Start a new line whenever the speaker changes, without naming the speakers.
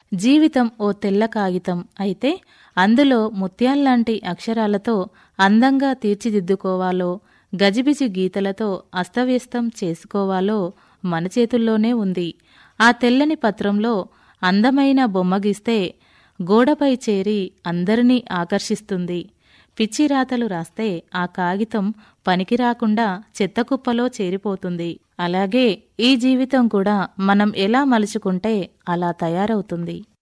జీవితం ఓ తెల్ల కాగితం అయితే అందులో ముత్యాల్లాంటి అక్షరాలతో అందంగా తీర్చిదిద్దుకోవాలో గజిబిజి గీతలతో అస్తవ్యస్తం చేసుకోవాలో మన చేతుల్లోనే ఉంది ఆ తెల్లని పత్రంలో అందమైన బొమ్మ గీస్తే గోడపై చేరి అందరినీ ఆకర్షిస్తుంది పిచ్చి రాతలు రాస్తే ఆ కాగితం పనికి రాకుండా చెత్తకుప్పలో చేరిపోతుంది అలాగే ఈ జీవితం కూడా మనం ఎలా మలుచుకుంటే అలా తయారవుతుంది